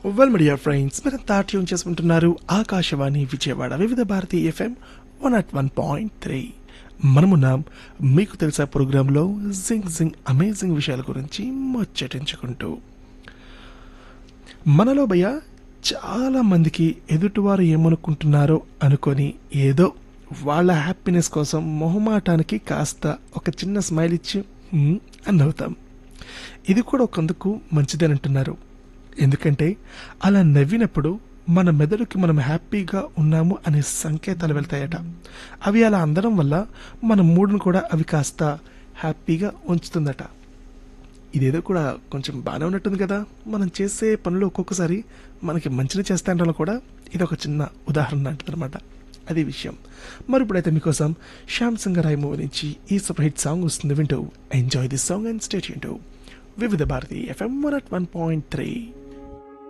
well media friends మీరంతా tune చేసుకుంటున్నారు Akashvani Vijayawada Vividh Bharati FM one at one point three మనమున్నాం మీకు తెలిసే ప్రోగ్రాంలో జింగ్ జింగ్ అమేజింగ్ విషయాల గురించి ముచ్చటించుకుంటూ మనలో భయ చాలా మందికి ఎదుటివారు ఏమనుకుంటున్నారో అనుకొని ఏదో వాళ్ళ హ్యాపీనెస్ కోసం మొహమాటానికి కాస్త ఒక చిన్న స్మైల్ ఇచ్చి "హ్మ్" అని నవ్వుతాం ఇది కూడా ఒకందుకు మంచిదేనంటున్నారు ఎందుకంటే అలా నవ్వినప్పుడు మన మెదడుకి మనం హ్యాపీగా ఉన్నాము అనే సంకేతాలు వెళ్తాయట అవి అలా అందడం వల్ల మన మూడును కూడా అవి కాస్త హ్యాపీగా ఉంచుతుందట ఇదేదో కూడా కొంచెం బాగానే ఉన్నట్టుంది కదా మనం చేసే పనులు ఒక్కొక్కసారి మనకి మంచిని చేస్తాంట్లో కూడా ఇది ఒక చిన్న ఉదాహరణ అంటుందన్నమాట అది విషయం మరి ఇప్పుడైతే మీకోసం శ్యామ్ సింగరాయ్ మూవీ నుంచి ఈ సూపర్ హిట్ సాంగ్ వస్తుంది వింటూ enjoy this song and state Vividh Bharati FM one at one point three